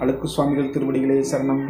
அழுக்கு சுவாமிகள் திருவடிகளே சரணம்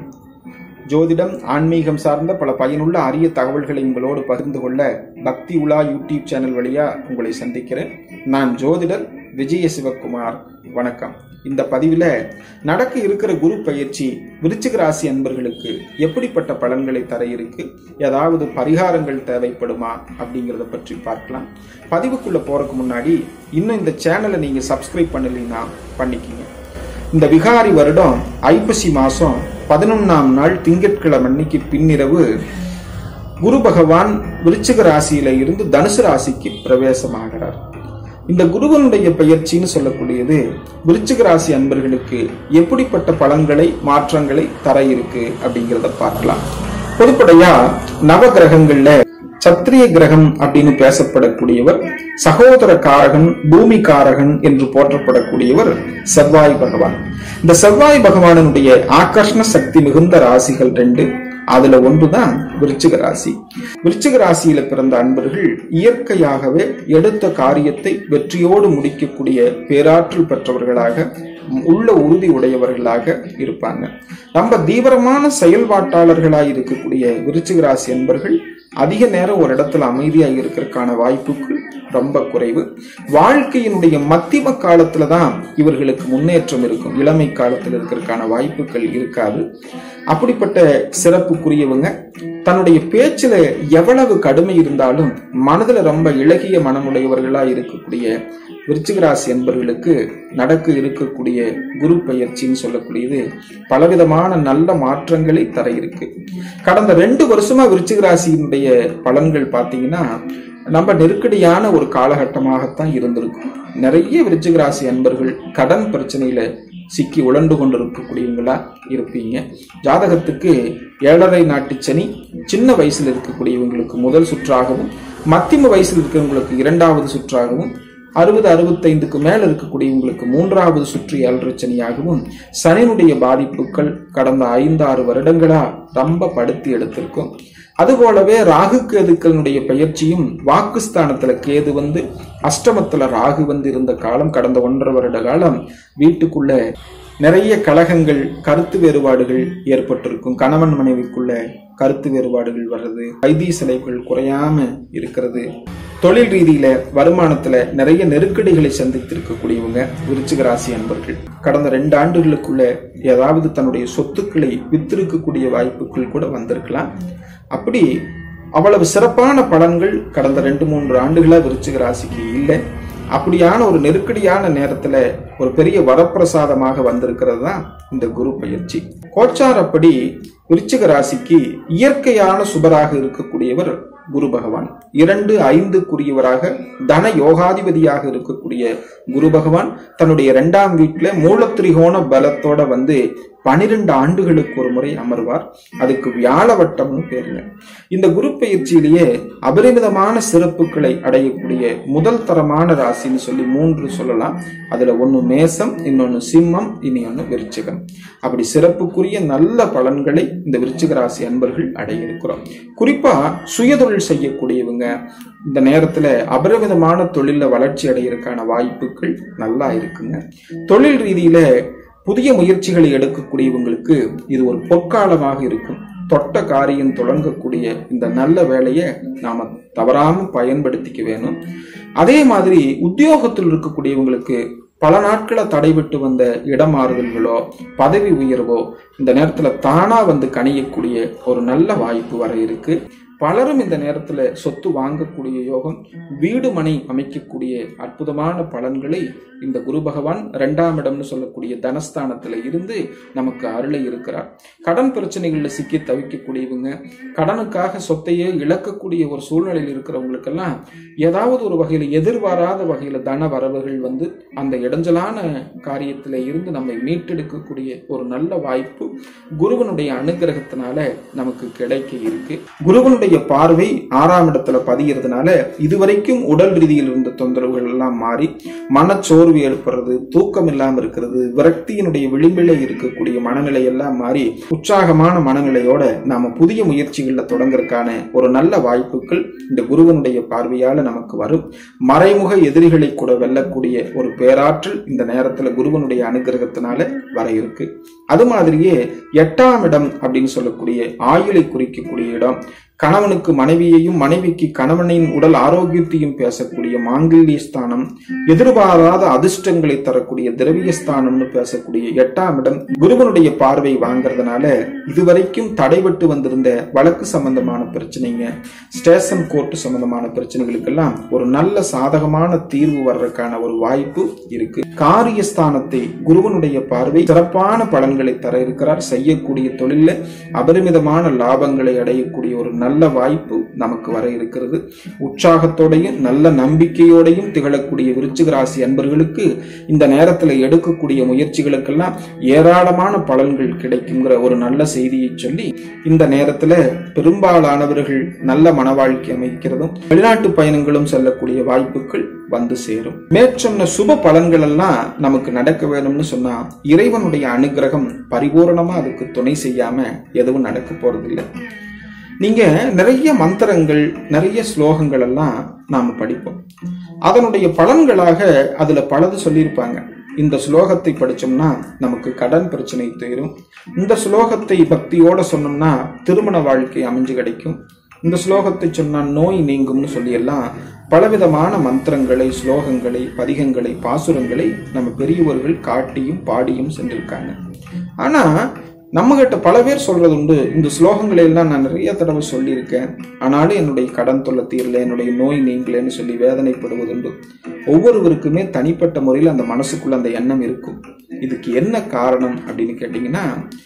ஜோதிடம் ஆன்மீகம் சார்ந்த பல பயனுள்ள அரிய தகவல்களை உங்களோடு பகிர்ந்து கொள்ள பக்தி உலா யூடியூப் சேனல் வழியா உங்களை சந்திக்கிறேன் நான் ஜோதிடர் விஜய சிவகுமார் வணக்கம் இந்த பதிவில் நடக்க இருக்கிற குரு பயிற்சி விருச்சிக ராசி அன்பர்களுக்கு எப்படிப்பட்ட பலன்களை தர இருக்கு ஏதாவது பரிகாரங்கள் தேவைப்படுமா அப்படிங்கிறத பற்றி பார்க்கலாம் பதிவுக்குள்ள போறதுக்கு முன்னாடி இன்னும் இந்த சேனலை நீங்க சப்ஸ்கிரைப் பண்ணலைன்னா பண்ணிக்கிங்க இந்த விகாரி வருடம் ஐப்பசி மாசம் பதினொன்னாம் நாள் திங்கட்கிழமை அன்னைக்கு பின்னிரவு குரு பகவான் விருச்சிக ராசியில இருந்து தனுசு ராசிக்கு பிரவேசமாகிறார் இந்த குருவனுடைய பெயர்ச்சின்னு சொல்லக்கூடியது விருச்சிக ராசி அன்பர்களுக்கு எப்படிப்பட்ட பலன்களை மாற்றங்களை தர இருக்கு அப்படிங்கிறத பார்க்கலாம் பொதுப்படையா நவ கிரகங்கள்ல சத்திரிய கிரகம் அப்படின்னு பேசப்படக்கூடியவர் சகோதர காரகன் பூமி காரகன் என்று போற்றப்படக்கூடியவர் செவ்வாய் பகவான் இந்த செவ்வாய் பகவானுடைய ஆகர்ஷண சக்தி மிகுந்த ராசிகள் ரெண்டு அதுல ஒன்றுதான் விருச்சிக ராசி விருச்சிக ராசியில பிறந்த அன்பர்கள் இயற்கையாகவே எடுத்த காரியத்தை வெற்றியோடு முடிக்கக்கூடிய பேராற்றல் பெற்றவர்களாக உள்ள உறுதி உடையவர்களாக இருப்பாங்க ரொம்ப தீவிரமான செயல்பாட்டாளர்களாக இருக்கக்கூடிய விருச்சிக ராசி அன்பர்கள் அதிக நேரம் ஒரு இடத்துல அமைதியாக இருக்கிறதுக்கான வாய்ப்புகள் ரொம்ப குறைவு வாழ்க்கையினுடைய மத்திம காலத்துல தான் இவர்களுக்கு முன்னேற்றம் இருக்கும் இளமை காலத்தில் இருக்கிறதுக்கான வாய்ப்புகள் இருக்காது அப்படிப்பட்ட சிறப்புக்குரியவங்க தன்னுடைய பேச்சுல எவ்வளவு கடுமை இருந்தாலும் மனதுல ரொம்ப இளகிய மனமுடையவர்களா இருக்கக்கூடிய விருச்சிகராசி என்பவர்களுக்கு நடக்க இருக்கக்கூடிய குரு பயிற்சின்னு சொல்லக்கூடியது பலவிதமான நல்ல மாற்றங்களை தர இருக்கு கடந்த ரெண்டு வருஷமா விருச்சிகராசியினுடைய பலன்கள் பார்த்தீங்கன்னா நம்ம நெருக்கடியான ஒரு காலகட்டமாகத்தான் இருந்திருக்கும் நிறைய விருச்சிக ராசி அன்பர்கள் கடன் பிரச்சனையில சிக்கி உழண்டு கொண்டு இருக்கக்கூடியவங்களா இருப்பீங்க ஜாதகத்துக்கு ஏழரை நாட்டு சனி சின்ன வயசுல இருக்கக்கூடியவங்களுக்கு முதல் சுற்றாகவும் மத்திம வயசுல இருக்கிறவங்களுக்கு இரண்டாவது சுற்றாகவும் அறுபது அறுபத்தைந்துக்கு மேல இருக்கக்கூடியவங்களுக்கு மூன்றாவது சுற்று ஏழரை சனியாகவும் சனியினுடைய பாதிப்புகள் கடந்த ஐந்து ஆறு வருடங்களா ரொம்ப படுத்தி எடுத்திருக்கும் அதுபோலவே ராகு கேதுக்களுடைய பயிற்சியும் வாக்குஸ்தானத்துல கேது வந்து அஷ்டமத்துல ராகு வந்து இருந்த காலம் கடந்த ஒன்றரை வருட காலம் வீட்டுக்குள்ள நிறைய கழகங்கள் கருத்து வேறுபாடுகள் ஏற்பட்டிருக்கும் கணவன் மனைவிக்குள்ள கருத்து வேறுபாடுகள் வர்றது வைத்திய செலவுகள் குறையாம இருக்கிறது தொழில் ரீதியில வருமானத்துல நிறைய நெருக்கடிகளை சந்தித்திருக்கக்கூடியவங்க விருச்சிக ராசி அன்பர்கள் கடந்த ரெண்டு ஆண்டுகளுக்குள்ள ஏதாவது தன்னுடைய சொத்துக்களை வித்திருக்கக்கூடிய வாய்ப்புகள் கூட வந்திருக்கலாம் அப்படி அவ்வளவு சிறப்பான பலன்கள் கடந்த ரெண்டு மூன்று ஆண்டுகளா விருச்சிக ராசிக்கு இல்லை அப்படியான ஒரு நெருக்கடியான நேரத்துல ஒரு பெரிய வரப்பிரசாதமாக வந்திருக்கிறது தான் இந்த குரு பயிற்சி கோச்சாரப்படி விருச்சிக ராசிக்கு இயற்கையான சுபராக இருக்கக்கூடியவர் குரு பகவான் இரண்டு ஐந்துக்குரியவராக தன யோகாதிபதியாக இருக்கக்கூடிய குரு பகவான் தன்னுடைய இரண்டாம் வீட்டுல மூலத்திரிகோண பலத்தோட வந்து பனிரெண்டு ஆண்டுகளுக்கு ஒரு முறை அமர்வார் அதுக்கு வியாழவட்டம்னு பேருங்க இந்த குரு பயிற்சியிலேயே அபரிமிதமான சிறப்புகளை அடையக்கூடிய முதல் தரமான ராசின்னு சொல்லி மூன்று சொல்லலாம் அதுல ஒன்னு மேசம் இன்னொன்னு சிம்மம் இனி ஒன்னு விருச்சிகம் அப்படி சிறப்புக்குரிய நல்ல பலன்களை இந்த விருச்சிக ராசி அன்பர்கள் அடைய இருக்கிறோம் குறிப்பா சுயதொழில் செய்யக்கூடியவங்க இந்த நேரத்துல அபரிமிதமான தொழில வளர்ச்சி அடையிறதுக்கான வாய்ப்புகள் நல்லா இருக்குங்க தொழில் ரீதியில புதிய முயற்சிகளை எடுக்கக்கூடியவங்களுக்கு இது ஒரு பொற்காலமாக இருக்கும் தொட்ட காரியம் தொடங்கக்கூடிய இந்த நல்ல வேலையை நாம தவறாம பயன்படுத்திக்க வேணும் அதே மாதிரி உத்தியோகத்தில் இருக்கக்கூடியவங்களுக்கு பல நாட்களை தடைவிட்டு வந்த இடமாறுதல்களோ பதவி உயர்வோ இந்த நேரத்துல தானா வந்து கணியக்கூடிய ஒரு நல்ல வாய்ப்பு வர இருக்கு பலரும் இந்த நேரத்துல சொத்து வாங்கக்கூடிய யோகம் வீடு மனை அமைக்கக்கூடிய அற்புதமான பலன்களை இந்த குரு பகவான் இரண்டாம் இடம்னு சொல்லக்கூடிய தனஸ்தானத்துல இருந்து நமக்கு அருளை இருக்கிறார் கடன் பிரச்சனைகள்ல சிக்கி தவிக்கக்கூடியவங்க கடனுக்காக சொத்தையே இழக்கக்கூடிய ஒரு சூழ்நிலையில் இருக்கிறவங்களுக்கெல்லாம் ஏதாவது ஒரு வகையில எதிர்பாராத வகையில தன வரவுகள் வந்து அந்த இடைஞ்சலான காரியத்துல இருந்து நம்மை மீட்டெடுக்கக்கூடிய ஒரு நல்ல வாய்ப்பு குருவனுடைய அனுகிரகத்தினால நமக்கு கிடைக்க இருக்கு குருவனுடைய குருவினுடைய பார்வை ஆறாம் இடத்துல பதிகிறதுனால இதுவரைக்கும் உடல் ரீதியில் இருந்த தொந்தரவுகள் எல்லாம் மாறி மனச்சோர்வு ஏற்படுறது தூக்கம் இல்லாம இருக்கிறது விரக்தியினுடைய விளிம்பிலே இருக்கக்கூடிய மனநிலை எல்லாம் மாறி உற்சாகமான மனநிலையோட நாம புதிய முயற்சிகள்ல தொடங்கறதுக்கான ஒரு நல்ல வாய்ப்புகள் இந்த குருவனுடைய பார்வையால நமக்கு வரும் மறைமுக எதிரிகளை கூட வெல்லக்கூடிய ஒரு பேராற்றல் இந்த நேரத்துல குருவனுடைய அனுகிரகத்தினால வர இருக்கு அது மாதிரியே எட்டாம் இடம் அப்படின்னு சொல்லக்கூடிய ஆயுளை குறிக்கக்கூடிய இடம் கணவனுக்கு மனைவியையும் மனைவிக்கு கணவனின் உடல் ஆரோக்கியத்தையும் பேசக்கூடிய மாங்கல்ய ஸ்தானம் எதிர்பாராத அதிர்ஷ்டங்களை தரக்கூடிய திரவிய ஸ்தானம்னு பேசக்கூடிய எட்டாம் இடம் குருவனுடைய பார்வை வாங்குறதுனால இதுவரைக்கும் தடைபட்டு வந்திருந்த வழக்கு சம்பந்தமான பிரச்சனைங்க ஸ்டேஷன் கோர்ட் சம்பந்தமான பிரச்சனைகளுக்கெல்லாம் ஒரு நல்ல சாதகமான தீர்வு வர்றதுக்கான ஒரு வாய்ப்பு இருக்கு காரியஸ்தானத்தை குருவனுடைய பார்வை சிறப்பான பலன்களை தர இருக்கிறார் செய்யக்கூடிய தொழில அபரிமிதமான லாபங்களை அடையக்கூடிய ஒரு நல்ல வாய்ப்பு நமக்கு வர இருக்கிறது உற்சாகத்தோடையும் நல்ல நம்பிக்கையோடையும் திகழக்கூடிய விருச்சிக ராசி அன்பர்களுக்கு இந்த நேரத்தில் எடுக்கக்கூடிய முயற்சிகளுக்கெல்லாம் ஏராளமான பலன்கள் கிடைக்குங்கிற ஒரு நல்ல செய்தியை சொல்லி இந்த நேரத்தில் பெரும்பாலானவர்கள் நல்ல மன வாழ்க்கை அமைக்கிறதும் வெளிநாட்டு பயணங்களும் செல்லக்கூடிய வாய்ப்புகள் வந்து சேரும் மேற்சொன்ன சுப பலன்கள் எல்லாம் நமக்கு நடக்க வேணும்னு சொன்னா இறைவனுடைய அனுகிரகம் பரிபூரணமா அதுக்கு துணை செய்யாம எதுவும் நடக்க போறதில்லை நீங்க நிறைய மந்திரங்கள் நிறைய ஸ்லோகங்கள் எல்லாம் நாம படிப்போம் அதனுடைய பலன்களாக அதுல பலது சொல்லியிருப்பாங்க இந்த ஸ்லோகத்தை படிச்சோம்னா நமக்கு கடன் பிரச்சனை தீரும் இந்த ஸ்லோகத்தை பக்தியோட சொன்னோம்னா திருமண வாழ்க்கை அமைஞ்சு கிடைக்கும் இந்த ஸ்லோகத்தை சொன்னா நோய் நீங்கும்னு சொல்லி எல்லாம் பலவிதமான மந்திரங்களை ஸ்லோகங்களை பதிகங்களை பாசுரங்களை நம்ம பெரியவர்கள் காட்டியும் பாடியும் சென்றிருக்காங்க ஆனா நம்ம கிட்ட பல பேர் சொல்றது உண்டு இந்த ஸ்லோகங்களை எல்லாம் நான் நிறைய தடவை சொல்லியிருக்கேன் ஆனாலும் என்னுடைய கடன் தொல்லை தீரல என்னுடைய நோய் நீங்களேன்னு சொல்லி வேதனைப்படுவதுண்டு ஒவ்வொருவருக்குமே தனிப்பட்ட முறையில் அந்த மனசுக்குள்ள அந்த எண்ணம் இருக்கும் இதுக்கு என்ன காரணம் அப்படின்னு கேட்டிங்கன்னா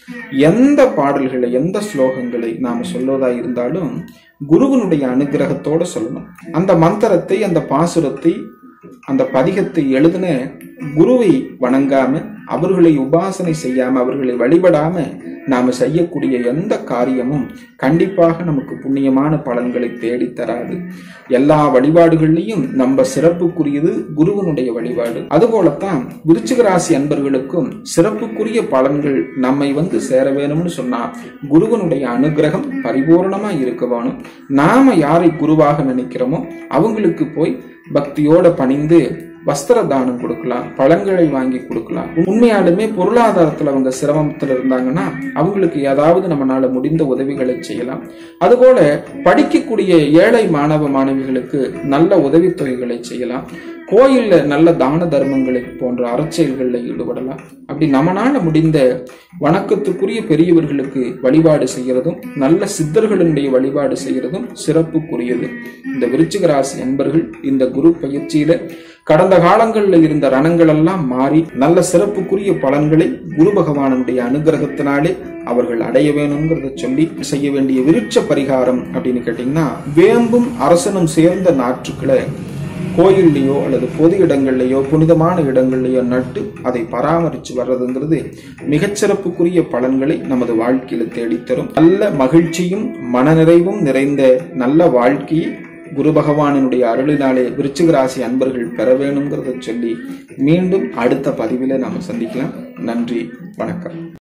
எந்த பாடல்களை எந்த ஸ்லோகங்களை நாம் சொல்வதா இருந்தாலும் குருவனுடைய அனுகிரகத்தோட சொல்லணும் அந்த மந்திரத்தை அந்த பாசுரத்தை அந்த பதிகத்தை எழுதின குருவை வணங்காம அவர்களை உபாசனை செய்யாம அவர்களை வழிபடாம நாம செய்யக்கூடிய எந்த காரியமும் கண்டிப்பாக நமக்கு புண்ணியமான பலன்களை தேடி தராது எல்லா வழிபாடுகள்லையும் நம்ம சிறப்புக்குரியது குருவனுடைய வழிபாடு அதுபோலத்தான் விருச்சிக ராசி அன்பர்களுக்கும் சிறப்புக்குரிய பலன்கள் நம்மை வந்து சேர வேணும்னு சொன்னா குருவனுடைய அனுகிரகம் பரிபூர்ணமா இருக்க வேணும் நாம யாரை குருவாக நினைக்கிறோமோ அவங்களுக்கு போய் பக்தியோட பணிந்து வஸ்திர தானம் கொடுக்கலாம் பழங்களை வாங்கி கொடுக்கலாம் உண்மையாலுமே பொருளாதாரத்துல அவங்க சிரமத்துல இருந்தாங்கன்னா அவங்களுக்கு ஏதாவது நம்மளால முடிந்த உதவிகளை செய்யலாம் அதுபோல படிக்கக்கூடிய ஏழை மாணவ மாணவிகளுக்கு நல்ல உதவித்தொகைகளை செய்யலாம் கோயில்ல நல்ல தான தர்மங்களை போன்ற அறச்செயல்களில் ஈடுபடலாம் அப்படி நம்மளால முடிந்த வணக்கத்துக்குரிய பெரியவர்களுக்கு வழிபாடு செய்யறதும் நல்ல சித்தர்களுடைய வழிபாடு செய்யறதும் சிறப்புக்குரியது இந்த விருச்சிக ராசி அன்பர்கள் இந்த குரு பயிற்சியில கடந்த காலங்களில் இருந்த ரணங்கள் எல்லாம் மாறி நல்ல சிறப்புக்குரிய பலன்களை குரு பகவானுடைய அனுகிரகத்தினாலே அவர்கள் அடைய வேணுங்கிறத சொல்லி செய்ய வேண்டிய விருட்ச பரிகாரம் அப்படின்னு கேட்டீங்கன்னா வேம்பும் அரசனும் சேர்ந்த நாற்றுக்களை கோயில்லையோ அல்லது பொது இடங்கள்லையோ புனிதமான இடங்கள்லையோ நட்டு அதை பராமரித்து வர்றதுங்கிறது மிகச்சிறப்புக்குரிய பலன்களை நமது வாழ்க்கையில தேடித்தரும் நல்ல மகிழ்ச்சியும் மனநிறைவும் நிறைந்த நல்ல வாழ்க்கையை குரு பகவானினுடைய அருளினாலே விருச்சிக ராசி அன்பர்கள் பெற வேணுங்கிறத சொல்லி மீண்டும் அடுத்த பதிவில நாம சந்திக்கலாம் நன்றி வணக்கம்